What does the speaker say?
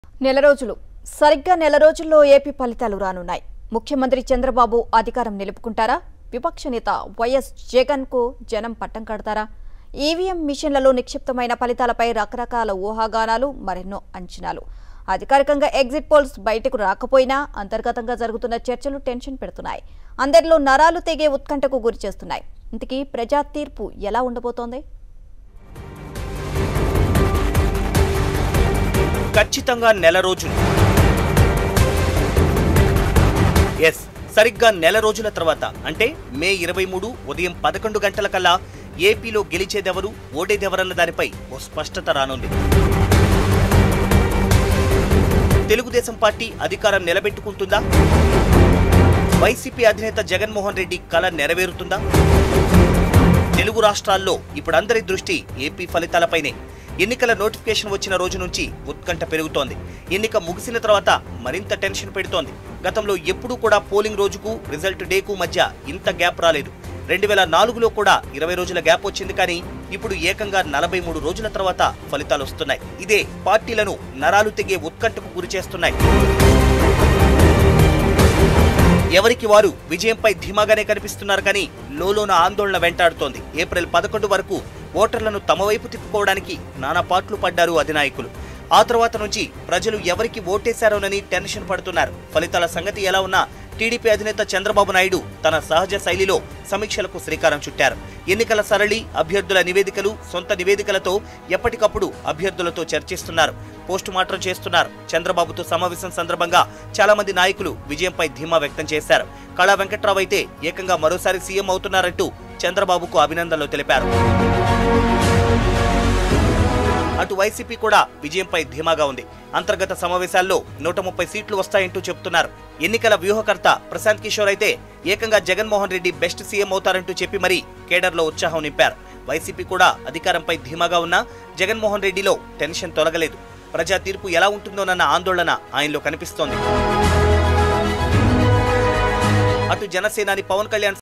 నెల రోజులు సరిగ్గా నెల రోజుల్లో ఏపీ ఫలితాలు రానున్నాయి ముఖ్యమంత్రి చంద్రబాబు అధికారం నిలుపుకుంటారా విపక్ష నేత వైఎస్ జగన్ కు జనం పట్టం కడతారా ఈవీఎం మిషన్లలో నిక్షిప్తమైన ఫలితాలపై రకరకాల ఊహాగానాలు మరెన్నో అంచనాలు అధికారికంగా ఎగ్జిట్ పోల్స్ బయటకు రాకపోయినా అంతర్గతంగా జరుగుతున్న చర్చలు టెన్షన్ పెడుతున్నాయి అందరిలో నరాలు తెగే ఉత్కంఠకు గురి చేస్తున్నాయి ఇంతకీ ప్రజా తీర్పు ఎలా ఉండబోతోంది ఖచ్చితంగా నెల రోజులు ఎస్ సరిగ్గా నెల రోజుల తర్వాత అంటే మే ఇరవై మూడు ఉదయం పదకొండు గంటల కల్లా ఏపీలో గెలిచేదెవరు ఓడేదెవరన్న దానిపై ఓ స్పష్టత రానుంది తెలుగుదేశం పార్టీ అధికారం నిలబెట్టుకుంటుందా వైసీపీ అధినేత జగన్మోహన్ రెడ్డి కల నెరవేరుతుందా తెలుగు రాష్ట్రాల్లో ఇప్పుడు అందరి దృష్టి ఏపీ ఫలితాలపైనే ఎన్నికల నోటిఫికేషన్ వచ్చిన రోజు నుంచి ఉత్కంఠ పెరుగుతోంది ఎన్నిక ముగిసిన తర్వాత మరింత టెన్షన్ పెడుతోంది గతంలో ఎప్పుడూ కూడా పోలింగ్ రోజుకు రిజల్ట్ డేకు మధ్య ఇంత గ్యాప్ రాలేదు రెండు వేల నాలుగులో కూడా ఇరవై రోజుల గ్యాప్ వచ్చింది కానీ ఇప్పుడు ఏకంగా నలభై మూడు రోజుల తర్వాత ఫలితాలు వస్తున్నాయి ఇదే పార్టీలను నరాలు తెగే ఉత్కంఠకు గురి చేస్తున్నాయి ఎవరికి వారు విజయంపై ధీమాగానే కనిపిస్తున్నారు కానీ లోలోన ఆందోళన వెంటాడుతోంది ఏప్రిల్ పదకొండు వరకు ఓటర్లను తమ వైపు తిప్పుకోవడానికి నానా పాట్లు పడ్డారు అధినాయకులు ఆ తర్వాత నుంచి ప్రజలు ఎవరికి ఓటేశారోనని టెన్షన్ పడుతున్నారు ఫలితాల సంగతి ఎలా ఉన్నా టీడీపీ అధినేత చంద్రబాబు నాయుడు తన సహజ శైలిలో సమీక్షలకు శ్రీకారం చుట్టారు ఎన్నికల సరళి అభ్యర్థుల నివేదికలు సొంత నివేదికలతో ఎప్పటికప్పుడు అభ్యర్థులతో చర్చిస్తున్నారు పోస్టు మార్టం చేస్తున్నారు చంద్రబాబుతో సమావేశం సందర్భంగా చాలా మంది నాయకులు విజయంపై ధీమా వ్యక్తం చేశారు కళా వెంకట్రావు అయితే ఏకంగా మరోసారి సీఎం అవుతున్నారంటూ చంద్రబాబుకు అభినందనలు తెలిపారు అటు వైసీపీ కూడా విజయంపై ధీమాగా ఉంది అంతర్గత సమావేశాల్లో నూట ముప్పై సీట్లు వస్తాయంటూ చెబుతున్నారు ఎన్నికల వ్యూహకర్త ప్రశాంత్ కిషోర్ అయితే ఏకంగా జగన్మోహన్ రెడ్డి బెస్ట్ సీఎం అవుతారంటూ చెప్పి మరీ కేడర్లో ఉత్సాహం నింపారు వైసీపీ కూడా అధికారంపై ధీమాగా ఉన్నా జగన్మోహన్ రెడ్డిలో టెన్షన్ తొలగలేదు ప్రజా తీర్పు ఎలా ఉంటుందోనన్న ఆందోళన ఆయనలో కనిపిస్తోంది అటు జనసేనాని పవన్ కళ్యాణ్